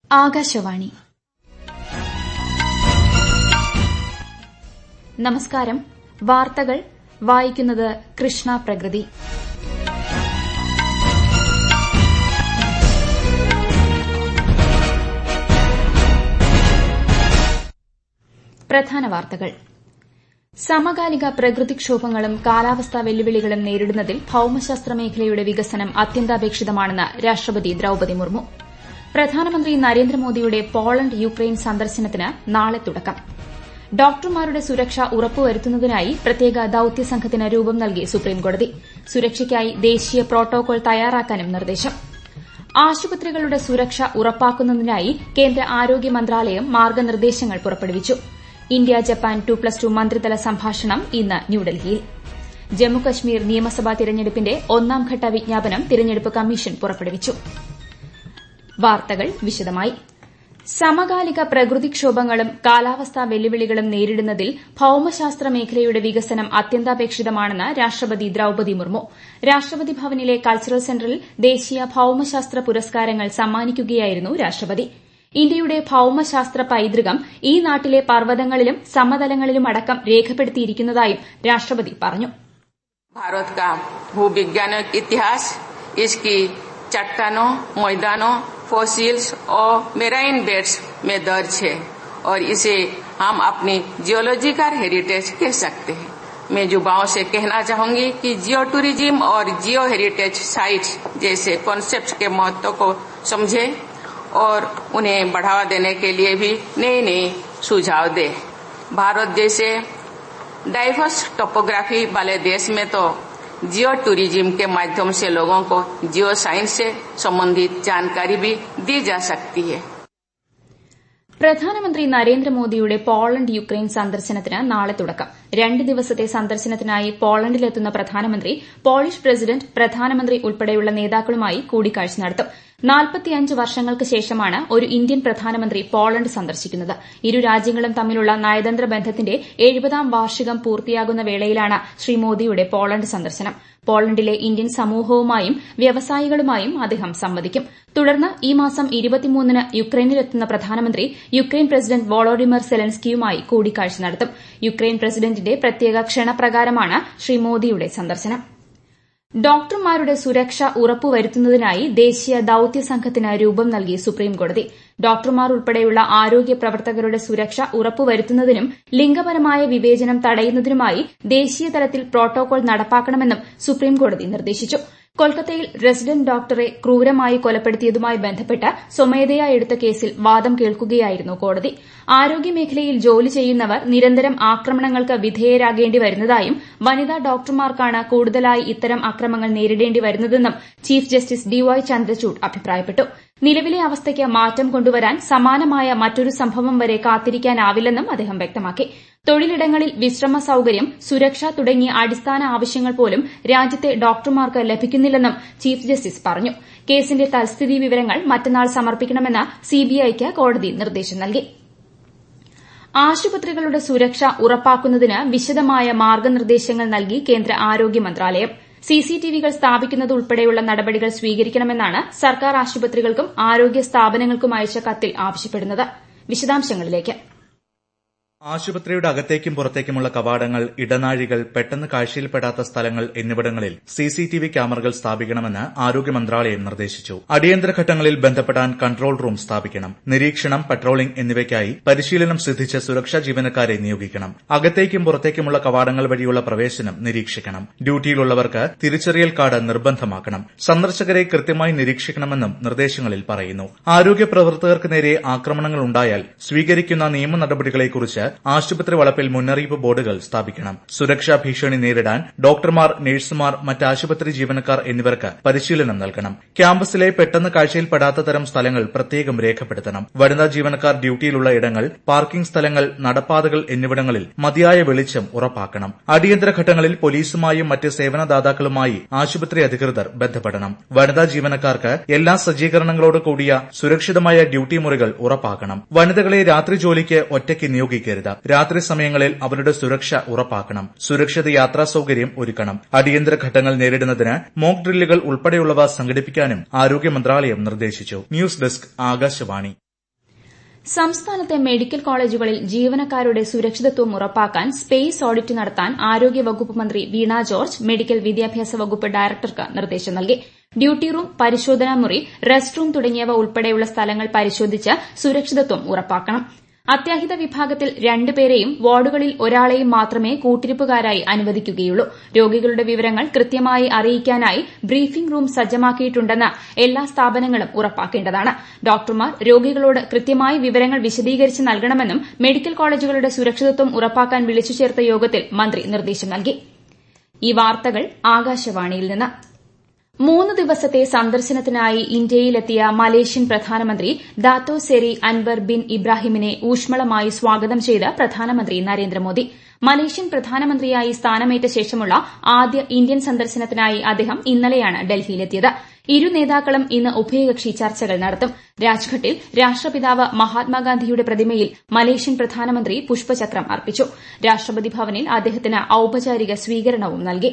ആകാശവാണി നമസ്കാരം വാർത്തകൾ വായിക്കുന്നത് കൃഷ്ണ പ്രകൃതി പ്രധാന വാർത്തകൾ സമകാലിക പ്രകൃതിക്ഷോഭങ്ങളും കാലാവസ്ഥാ വെല്ലുവിളികളും നേരിടുന്നതിൽ ഭൌമശാസ്ത്ര മേഖലയുടെ വികസനം അത്യന്താപേക്ഷിതമാണെന്ന് രാഷ്ട്രപതി ദ്രൌപദി മുർമു പ്രധാനമന്ത്രി നരേന്ദ്രമോദിയുടെ പോളണ്ട് യുക്രൈൻ സന്ദർശനത്തിന് നാളെ തുടക്കം ഡോക്ടർമാരുടെ സുരക്ഷ ഉറപ്പുവരുത്തുന്നതിനായി പ്രത്യേക ദൌത്യസംഘത്തിന് രൂപം നൽകി സുപ്രീംകോടതി സുരക്ഷയ്ക്കായി ദേശീയ പ്രോട്ടോകോൾ തയ്യാറാക്കാനും നിർദ്ദേശം ആശുപത്രികളുടെ സുരക്ഷ ഉറപ്പാക്കുന്നതിനായി കേന്ദ്ര ആരോഗ്യ മന്ത്രാലയം മാർഗ്ഗനിർദ്ദേശങ്ങൾ പുറപ്പെടുവിച്ചു India Japan two plus two മന്ത്രിതല സംഭാഷണം ഇന്ന് ന്യൂഡൽഹിയിൽ ജമ്മുകശ്മീർ നിയമസഭാ തിരഞ്ഞെടുപ്പിന്റെ ഒന്നാംഘട്ട വിജ്ഞാപനം തിരഞ്ഞെടുപ്പ് കമ്മീഷൻ പുറപ്പെടുവിച്ചു വാർത്തകൾ വിശദമായി സമകാലിക പ്രകൃതിക്ഷോഭങ്ങളും കാലാവസ്ഥാ വെല്ലുവിളികളും നേരിടുന്നതിൽ ഭൌമശാസ്ത്ര മേഖലയുടെ വികസനം അത്യന്താപേക്ഷിതമാണെന്ന് രാഷ്ട്രപതി ദ്രൌപദി മുർമു രാഷ്ട്രപതി ഭവനിലെ കൾച്ചറൽ സെന്ററിൽ ദേശീയ ഭൌമശാസ്ത്ര പുരസ്കാരങ്ങൾ സമ്മാനിക്കുകയായിരുന്നു രാഷ്ട്രപതി ഇന്ത്യയുടെ ഭൌമശാസ്ത്ര പൈതൃകം ഈ നാട്ടിലെ പർവ്വതങ്ങളിലും സമതലങ്ങളിലുമടക്കം രേഖപ്പെടുത്തിയിരിക്കുന്നതായും രാഷ്ട്രപതി പറഞ്ഞു भारत का भूविज्ञानिक इतिहास इसकी चट्टानों मैदानों फॉसिल्स और मेराइन बेड्स में दर्ज है और इसे हम अपनी जियोलॉजिकल हेरिटेज कह सकते हैं मैं युवाओं से कहना चाहूंगी कि जियो टूरिज्म और जियो हेरिटेज साइट्स जैसे कॉन्सेप्ट के महत्व को समझे और उन्हें बढ़ावा देने के लिए भी नए नए सुझाव दे भारत जैसे डाइवर्स टोपोग्राफी वाले देश में तो जियो टूरिज्म के माध्यम से लोगों को जियो साइंस से संबंधित जानकारी भी दी जा सकती है പ്രധാനമന്ത്രി നരേന്ദ്രമോദിയുടെ പോളണ്ട് യുക്രൈൻ സന്ദർശനത്തിന് നാളെ തുടക്കം രണ്ട് ദിവസത്തെ സന്ദർശനത്തിനായി പോളണ്ടിലെത്തുന്ന പ്രധാനമന്ത്രി പോളിഷ് പ്രസിഡന്റ് പ്രധാനമന്ത്രി ഉൾപ്പെടെയുള്ള നേതാക്കളുമായി കൂടിക്കാഴ്ച നടത്തും നാൽപ്പത്തിയഞ്ച് വർഷങ്ങൾക്ക് ശേഷമാണ് ഒരു ഇന്ത്യൻ പ്രധാനമന്ത്രി പോളണ്ട് സന്ദർശിക്കുന്നത് ഇരു രാജ്യങ്ങളും തമ്മിലുള്ള നയതന്ത്ര ബന്ധത്തിന്റെ എഴുപതാം വാർഷികം പൂർത്തിയാകുന്ന വേളയിലാണ് ശ്രീ മോദിയുടെ പോളണ്ട് സന്ദർശനം പോളണ്ടിലെ ഇന്ത്യൻ സമൂഹവുമായും വ്യവസായികളുമായും അദ്ദേഹം സംവദിക്കും തുടർന്ന് ഈ മാസം ന് യുക്രൈനിലെത്തുന്ന പ്രധാനമന്ത്രി യുക്രൈൻ പ്രസിഡന്റ് വോളോഡിമർ സെലൻസ്കിയുമായി കൂടിക്കാഴ്ച നടത്തും യുക്രൈൻ പ്രസിഡന്റിന്റെ പ്രത്യേക ക്ഷണപ്രകാരമാണ് ശ്രീ മോദിയുടെ സന്ദർശനം ഡോക്ടർമാരുടെ സുരക്ഷ ഉറപ്പുവരുത്തുന്നതിനായി ദേശീയ ദൌത്യസംഘത്തിന് രൂപം നൽകി സുപ്രീംകോടതി ഡോക്ടർമാർ ഉൾപ്പെടെയുള്ള ആരോഗ്യ പ്രവർത്തകരുടെ സുരക്ഷ ഉറപ്പുവരുത്തുന്നതിനും ലിംഗപരമായ വിവേചനം തടയുന്നതിനുമായി ദേശീയ തലത്തിൽ പ്രോട്ടോകോൾ നടപ്പാക്കണമെന്നും സുപ്രീംകോടതി നിർദ്ദേശിച്ചു കൊൽക്കത്തയിൽ റെസിഡന്റ് ഡോക്ടറെ ക്രൂരമായി കൊലപ്പെടുത്തിയതുമായി ബന്ധപ്പെട്ട് സ്വമേധയാ എടുത്ത കേസിൽ വാദം കേൾക്കുകയായിരുന്നു കോടതി ആരോഗ്യമേഖലയിൽ ജോലി ചെയ്യുന്നവർ നിരന്തരം ആക്രമണങ്ങൾക്ക് വിധേയരാകേണ്ടി വരുന്നതായും വനിതാ ഡോക്ടർമാർക്കാണ് കൂടുതലായി ഇത്തരം അക്രമങ്ങൾ നേരിടേണ്ടി വരുന്നതെന്നും chief justice D Y Chandrachud അഭിപ്രായപ്പെട്ടു നിലവിലെ അവസ്ഥയ്ക്ക് മാറ്റം കൊണ്ടുവരാൻ സമാനമായ മറ്റൊരു സംഭവം വരെ കാത്തിരിക്കാനാവില്ലെന്നും അദ്ദേഹം വ്യക്തമാക്കി തൊഴിലിടങ്ങളിൽ വിശ്രമ സൌകര്യം സുരക്ഷ തുടങ്ങിയ അടിസ്ഥാന ആവശ്യങ്ങൾ പോലും രാജ്യത്തെ ഡോക്ടർമാർക്ക് ലഭിക്കുന്നില്ലെന്നും ചീഫ് ജസ്റ്റിസ് പറഞ്ഞു കേസിന്റെ തൽസ്ഥിതി വിവരങ്ങൾ മറ്റന്നാൾ സമർപ്പിക്കണമെന്ന് സിബിഐക്ക് കോടതി നിർദ്ദേശം നൽകി ആശുപത്രികളുടെ സുരക്ഷ ഉറപ്പാക്കുന്നതിന് വിശദമായ മാർഗ്ഗനിർദ്ദേശങ്ങൾ നൽകി കേന്ദ്ര ആരോഗ്യ മന്ത്രാലയം സിസിടിവികൾ സ്ഥാപിക്കുന്നത് ഉൾപ്പെടെയുള്ള നടപടികൾ സ്വീകരിക്കണമെന്നാണ് സർക്കാർ ആശുപത്രികൾക്കും ആരോഗ്യ സ്ഥാപനങ്ങൾക്കും അയച്ച കത്തിൽ ആവശ്യപ്പെടുന്നത് വിശദാംശങ്ങളിലേക്ക് ആശുപത്രിയുടെ അകത്തേക്കും പുറത്തേക്കുമുള്ള കവാടങ്ങൾ ഇടനാഴികൾ പെട്ടെന്ന് കാഴ്ചയിൽപ്പെടാത്ത സ്ഥലങ്ങൾ എന്നിവിടങ്ങളിൽ സിസിടിവി ക്യാമറകൾ സ്ഥാപിക്കണമെന്ന് ആരോഗ്യ മന്ത്രാലയം നിർദ്ദേശിച്ചു അടിയന്തര ഘട്ടങ്ങളിൽ ബന്ധപ്പെടാൻ കൺട്രോൾ റൂം സ്ഥാപിക്കണം നിരീക്ഷണം പട്രോളിംഗ് എന്നിവയ്ക്കായി പരിശീലനം സിദ്ധിച്ച സുരക്ഷാ ജീവനക്കാരെ നിയോഗിക്കണം അകത്തേക്കും പുറത്തേക്കുമുള്ള കവാടങ്ങൾ വഴിയുള്ള പ്രവേശനം നിരീക്ഷിക്കണം ഡ്യൂട്ടിയിലുള്ളവർക്ക് തിരിച്ചറിയൽ കാർഡ് നിർബന്ധമാക്കണം സന്ദർശകരെ കൃത്യമായി നിരീക്ഷിക്കണമെന്നും നിർദ്ദേശങ്ങളിൽ പറയുന്നു ആരോഗ്യ പ്രവർത്തകർക്ക് നേരെ ആക്രമണങ്ങൾ ഉണ്ടായാൽ സ്വീകരിക്കുന്ന നിയമ നടപടികളെക്കുറിച്ച് ആശുപത്രി വളപ്പിൽ മുന്നറിയിപ്പ് ബോർഡുകൾ സ്ഥാപിക്കണം സുരക്ഷാ ഭീഷണി നേരിടാൻ ഡോക്ടർമാർ നഴ്സുമാർ മറ്റ് ആശുപത്രി ജീവനക്കാർ എന്നിവർക്ക് പരിശീലനം നൽകണം ക്യാമ്പസിലെ പെട്ടെന്ന് കാഴ്ചയിൽപ്പെടാത്ത തരം സ്ഥലങ്ങൾ പ്രത്യേകം രേഖപ്പെടുത്തണം വനിതാ ജീവനക്കാർ ഡ്യൂട്ടിയിലുള്ള ഇടങ്ങൾ പാർക്കിംഗ് സ്ഥലങ്ങൾ നടപ്പാതകൾ എന്നിവിടങ്ങളിൽ മതിയായ വെളിച്ചം ഉറപ്പാക്കണം അടിയന്തര ഘട്ടങ്ങളിൽ പോലീസുമായും മറ്റ് സേവനദാതാക്കളുമായി ആശുപത്രി അധികൃതർ ബന്ധപ്പെടണം വനിതാ ജീവനക്കാർക്ക് എല്ലാ സജ്ജീകരണങ്ങളോട് കൂടിയ സുരക്ഷിതമായ ഡ്യൂട്ടി മുറികൾ ഉറപ്പാക്കണം വനിതകളെ രാത്രി ജോലിക്ക് ഒറ്റയ്ക്ക് നിയോഗിക്കരുത് രാത്രി സമയങ്ങളിൽ അവരുടെ സുരക്ഷ ഉറപ്പാക്കണം സുരക്ഷിത യാത്രാ സൌകര്യം ഒരുക്കണം അടിയന്തര ഘട്ടങ്ങൾ നേരിടുന്നതിന് മോക്ക് ഡ്രില്ലുകൾ ഉൾപ്പെടെയുള്ളവ സംഘടിപ്പിക്കാനും ആരോഗ്യ മന്ത്രാലയം നിർദ്ദേശിച്ചു ന്യൂസ് ഡെസ്ക് ആകാശവാണി സംസ്ഥാനത്തെ മെഡിക്കൽ കോളേജുകളിൽ ജീവനക്കാരുടെ സുരക്ഷിതത്വം ഉറപ്പാക്കാൻ സ്പേസ് ഓഡിറ്റ് നടത്താൻ ആരോഗ്യവകുപ്പ് മന്ത്രി വീണ ജോർജ് മെഡിക്കൽ വിദ്യാഭ്യാസ വകുപ്പ് ഡയറക്ടർക്ക് നിർദ്ദേശം നൽകി ഡ്യൂട്ടി റൂം പരിശോധനാ മുറി റെസ്റ്റ് റൂം തുടങ്ങിയവ ഉൾപ്പെടെയുള്ള സ്ഥലങ്ങൾ പരിശോധിച്ച് സുരക്ഷിതത്വം ഉറപ്പാക്കണം അത്യാഹിത വിഭാഗത്തിൽ രണ്ടുപേരെയും വാർഡുകളിൽ ഒരാളെയും മാത്രമേ കൂട്ടിരിപ്പുകാരായി അനുവദിക്കുകയുള്ളൂ രോഗികളുടെ വിവരങ്ങൾ കൃത്യമായി അറിയിക്കാനായി ബ്രീഫിംഗ് റൂം സജ്ജമാക്കിയിട്ടുണ്ടെന്ന് എല്ലാ സ്ഥാപനങ്ങളും ഉറപ്പാക്കേണ്ടതാണ് ഡോക്ടർമാർ രോഗികളോട് കൃത്യമായി വിവരങ്ങൾ വിശദീകരിച്ച് നൽകണമെന്നും മെഡിക്കൽ കോളേജുകളുടെ സുരക്ഷിതത്വം ഉറപ്പാക്കാൻ വിളിച്ചു ചേർത്ത യോഗത്തിൽ മന്ത്രി നിർദ്ദേശം നൽകി ഈ വാർത്തകൾ ആകാശവാണിയിൽ നിന്ന് മൂന്ന് ദിവസത്തെ സന്ദർശനത്തിനായി ഇന്ത്യയിലെത്തിയ മലേഷ്യൻ പ്രധാനമന്ത്രി ദാത്തോ സെരി അൻവർ ബിൻ ഇബ്രാഹിമിനെ ഊഷ്മളമായി സ്വാഗതം ചെയ്ത് പ്രധാനമന്ത്രി നരേന്ദ്രമോദി മലേഷ്യൻ പ്രധാനമന്ത്രിയായി സ്ഥാനമേറ്റ ശേഷമുള്ള ആദ്യ ഇന്ത്യൻ സന്ദർശനത്തിനായി അദ്ദേഹം ഇന്നലെയാണ് ഡൽഹിയിലെത്തിയത് ഇരു നേതാക്കളും ഇന്ന് ഉഭയകക്ഷി ചർച്ചകൾ നടത്തും രാജ്ഘട്ടിൽ രാഷ്ട്രപിതാവ് മഹാത്മാഗാന്ധിയുടെ പ്രതിമയിൽ മലേഷ്യൻ പ്രധാനമന്ത്രി പുഷ്പചക്രം അർപ്പിച്ചു രാഷ്ട്രപതി ഭവനിൽ അദ്ദേഹത്തിന് ഔപചാരിക സ്വീകരണവും നൽകി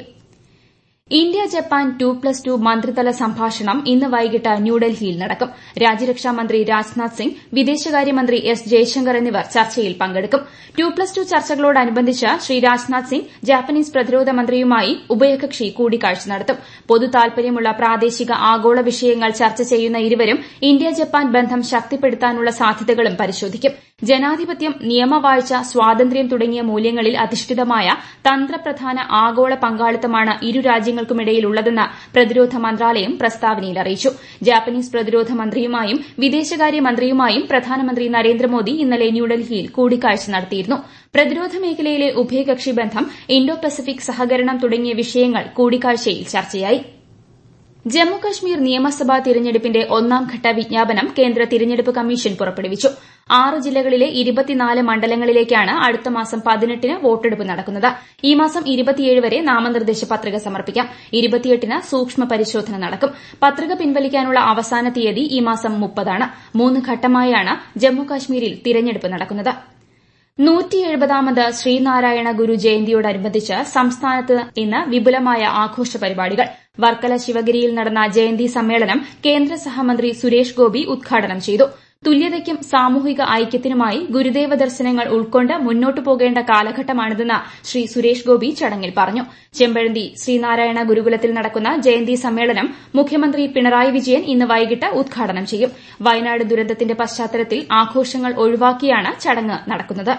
India Japan two plus two മന്ത്രിതല സംഭാഷണം ഇന്ന് വൈകിട്ട് ന്യൂഡൽഹിയിൽ നടക്കും രാജ്യരക്ഷാമന്ത്രി രാജ്നാഥ് സിംഗ് വിദേശകാര്യമന്ത്രി എസ് ജയശങ്കർ എന്നിവർ ചർച്ചയിൽ പങ്കെടുക്കും ടു പ്ലസ് ടു ചർച്ചകളോടനുബന്ധിച്ച് ശ്രീ രാജ്നാഥ് സിംഗ് ജാപ്പനീസ് പ്രതിരോധ മന്ത്രിയുമായി ഉഭയകക്ഷി കൂടിക്കാഴ്ച നടത്തും പൊതു താൽപര്യമുള്ള പ്രാദേശിക ആഗോള വിഷയങ്ങൾ ചർച്ച ചെയ്യുന്ന ഇരുവരും ഇന്ത്യ ജപ്പാൻ ബന്ധം ശക്തിപ്പെടുത്താനുള്ള സാധ്യതകളും പരിശോധിക്കും ജനാധിപത്യം നിയമവാഴ്ച സ്വാതന്ത്ര്യം തുടങ്ങിയ മൂല്യങ്ങളിൽ അധിഷ്ഠിതമായ തന്ത്രപ്രധാന ആഗോള പങ്കാളിത്തമാണ് ഇരു രാജ്യങ്ങൾക്കുമിടയിലുള്ളതെന്ന് പ്രതിരോധ മന്ത്രാലയം പ്രസ്താവനയിൽ അറിയിച്ചു ജാപ്പനീസ് പ്രതിരോധ മന്ത്രിയുമായും വിദേശകാര്യ മന്ത്രിയുമായും പ്രധാനമന്ത്രി നരേന്ദ്രമോദി ഇന്നലെ ന്യൂഡൽഹിയിൽ കൂടിക്കാഴ്ച നടത്തിയിരുന്നു പ്രതിരോധ മേഖലയിലെ ഉഭയകക്ഷി ബന്ധം ഇന്തോ പസഫിക് സഹകരണം തുടങ്ങിയ വിഷയങ്ങൾ കൂടിക്കാഴ്ചയിൽ ചർച്ചയായി ജമ്മുകശ്മീർ നിയമസഭാ തിരഞ്ഞെടുപ്പിന്റെ ഒന്നാംഘട്ട വിജ്ഞാപനം കേന്ദ്ര തിരഞ്ഞെടുപ്പ് കമ്മീഷൻ പുറപ്പെടുവിച്ചു ആറ് ജില്ലകളിലെ ഇരുപത്തിനാല് മണ്ഡലങ്ങളിലേക്കാണ് അടുത്ത മാസം പതിനെട്ടിന് വോട്ടെടുപ്പ് നടക്കുന്നത് ഈ മാസം ഇരുപത്തിയേഴ് വരെ നാമനിർദ്ദേശ പത്രിക സമർപ്പിക്കാം ഇരുപത്തിയെട്ടിന് സൂക്ഷ്മ പരിശോധന നടക്കും പത്രിക പിൻവലിക്കാനുള്ള അവസാന തീയതി ഈ മാസം മുപ്പതാണ് മൂന്ന് ഘട്ടമായാണ് ജമ്മുകാശ്മീരിൽ തിരഞ്ഞെടുപ്പ് നടക്കുന്നത് നൂറ്റിയെഴുപതാമത് ശ്രീനാരായണ ഗുരു ജയന്തിയോടനുബന്ധിച്ച് സംസ്ഥാനത്ത് ഇന്ന് വിപുലമായ ആഘോഷ പരിപാടികൾ വർക്കല ശിവഗിരിയിൽ നടന്ന ജയന്തി സമ്മേളനം കേന്ദ്ര സഹമന്ത്രി സുരേഷ് ഗോപി ഉദ്ഘാടനം ചെയ്തു തുല്യതയ്ക്കും സാമൂഹിക ഐക്യത്തിനുമായി ഗുരുദേവ ദർശനങ്ങൾ ഉൾക്കൊണ്ട് മുന്നോട്ടു പോകേണ്ട കാലഘട്ടമാണിതെന്ന് ശ്രീ സുരേഷ് ഗോപി ചടങ്ങിൽ പറഞ്ഞു ചെമ്പഴന്തി ശ്രീനാരായണ ഗുരുകുലത്തിൽ നടക്കുന്ന ജയന്തി സമ്മേളനം മുഖ്യമന്ത്രി പിണറായി വിജയൻ ഇന്ന് വൈകിട്ട് ഉദ്ഘാടനം ചെയ്യും വയനാട് ദുരന്തത്തിന്റെ പശ്ചാത്തലത്തിൽ ആഘോഷങ്ങൾ ഒഴിവാക്കിയാണ് ചടങ്ങ് നടക്കുന്നത്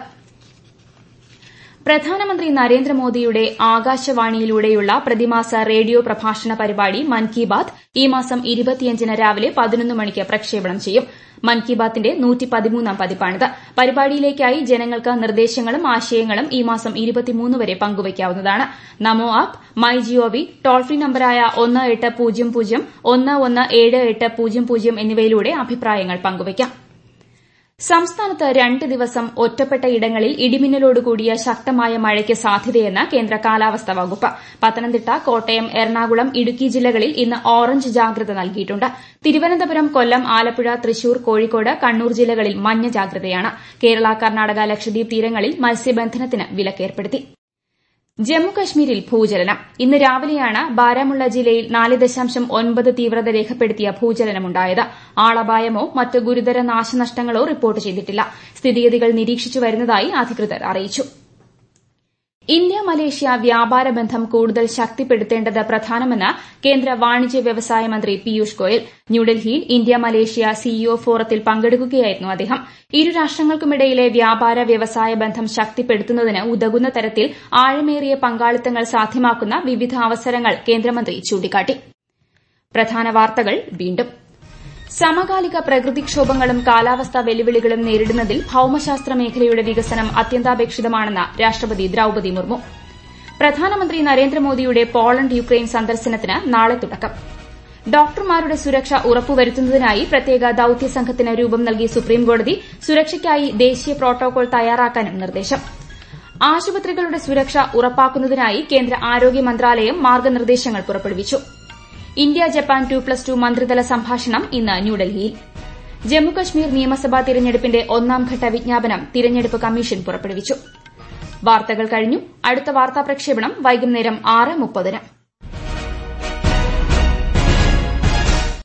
പ്രധാനമന്ത്രി നരേന്ദ്രമോദിയുടെ ആകാശവാണിയിലൂടെയുള്ള പ്രതിമാസ റേഡിയോ പ്രഭാഷണ പരിപാടി മൻ കി ബാത് ഈ മാസം ഇരുപത്തിയഞ്ചിന് രാവിലെ പതിനൊന്ന് മണിക്ക് പ്രക്ഷേപണം ചെയ്യും മൻ കി ബാത്തിന്റെ നൂറ്റിപ്പതിമൂന്നാം പതിപ്പാണിത് പരിപാടിയിലേക്കായി ജനങ്ങൾക്ക് നിർദ്ദേശങ്ങളും ആശയങ്ങളും ഈ മാസം ഇരുപത്തിമൂന്ന് വരെ പങ്കുവയ്ക്കാവുന്നതാണ് NaMo app my GOV toll free നമ്പറായ ഒന്ന് എട്ട് പൂജ്യം പൂജ്യം ഒന്ന് ഒന്ന് ഏഴ് എട്ട് പൂജ്യം പൂജ്യം എന്നിവയിലൂടെ അഭിപ്രായങ്ങൾ പങ്കുവയ്ക്കാം സംസ്ഥാനത്ത് രണ്ട് ദിവസം ഒറ്റപ്പെട്ട ഇടങ്ങളിൽ ഇടിമിന്നലോടുകൂടിയ ശക്തമായ മഴയ്ക്ക് സാധ്യതയെന്ന് കേന്ദ്ര കാലാവസ്ഥാ വകുപ്പ് പത്തനംതിട്ട കോട്ടയം എറണാകുളം ഇടുക്കി ജില്ലകളിൽ ഇന്ന് ഓറഞ്ച് ജാഗ്രത നൽകിയിട്ടുണ്ട് തിരുവനന്തപുരം കൊല്ലം ആലപ്പുഴ തൃശൂർ കോഴിക്കോട് കണ്ണൂർ ജില്ലകളിൽ മഞ്ഞ ജാഗ്രതയാണ് കേരള കർണാടക ലക്ഷദ്വീപ് തീരങ്ങളിൽ മത്സ്യബന്ധനത്തിന് വിലക്കേർപ്പെടുത്തി ജമ്മുകശ്മീരിൽ ഭൂചലനം ഇന്ന് രാവിലെയാണ് ബാരാമുള്ള ജില്ലയിൽ നാല് ദശാംശം ഒൻപത് തീവ്രത രേഖപ്പെടുത്തിയ ഭൂചലനമുണ്ടായത് ആളപായമോ മറ്റ് ഗുരുതര നാശനഷ്ടങ്ങളോ റിപ്പോർട്ട് ചെയ്തിട്ടില്ല സ്ഥിതിഗതികൾ നിരീക്ഷിച്ചു വരുന്നതായി അധികൃതർ അറിയിച്ചു ഇന്ത്യ മലേഷ്യ വ്യാപാര ബന്ധം കൂടുതൽ ശക്തിപ്പെടുത്തേണ്ടത് പ്രധാനമെന്ന് കേന്ദ്ര വാണിജ്യ വ്യവസായ മന്ത്രി പീയൂഷ് ഗോയൽ ന്യൂഡൽഹിയിൽ ഇന്ത്യ മലേഷ്യ സിഇഒ ഫോറത്തിൽ പങ്കെടുക്കുകയായിരുന്നു അദ്ദേഹം ഇരു രാഷ്ട്രങ്ങൾക്കുമിടയിലെ വ്യാപാര വ്യവസായ ബന്ധം ശക്തിപ്പെടുത്തുന്നതിന് ഉതകുന്ന തരത്തിൽ ആഴമേറിയ പങ്കാളിത്തങ്ങൾ സാധ്യമാക്കുന്ന വിവിധ അവസരങ്ങൾ കേന്ദ്രമന്ത്രി ചൂണ്ടിക്കാട്ടി പ്രധാന വാർത്തകൾ വീണ്ടും സമകാലിക പ്രകൃതിക്ഷോഭങ്ങളും കാലാവസ്ഥാ വെല്ലുവിളികളും നേരിടുന്നതിൽ ഭൌമശാസ്ത്ര മേഖലയുടെ വികസനം അത്യന്താപേക്ഷിതമാണെന്ന് രാഷ്ട്രപതി ദ്രൌപതി മുർമു പ്രധാനമന്ത്രി നരേന്ദ്രമോദിയുടെ പോളണ്ട് യുക്രൈൻ സന്ദർശനത്തിന് നാളെ തുടക്കം ഡോക്ടർമാരുടെ സുരക്ഷ ഉറപ്പുവരുത്തുന്നതിനായി പ്രത്യേക ദൌത്യ സംഘത്തിന് രൂപം നൽകി സുപ്രീംകോടതി സുരക്ഷയ്ക്കായി ദേശീയ പ്രോട്ടോകോൾ തയ്യാറാക്കാനും നിർദ്ദേശം ആശുപത്രികളുടെ സുരക്ഷ ഉറപ്പാക്കുന്നതിനായി കേന്ദ്ര ആരോഗ്യ മന്ത്രാലയം മാർഗനിർദ്ദേശങ്ങൾ പുറപ്പെടുവിച്ചു India Japan two plus two മന്ത്രിതല സംഭാഷണം ഇന്ന് ന്യൂഡൽഹിയിൽ ജമ്മുകശ്മീർ നിയമസഭാ തിരഞ്ഞെടുപ്പിന്റെ ഒന്നാംഘട്ട വിജ്ഞാപനം തിരഞ്ഞെടുപ്പ് കമ്മീഷൻ പുറപ്പെടുവിച്ചു വാർത്തകൾ കഴിഞ്ഞു അടുത്ത വാർത്താ പ്രക്ഷേപണം വൈകുന്നേരം ആറ് മുപ്പതിന്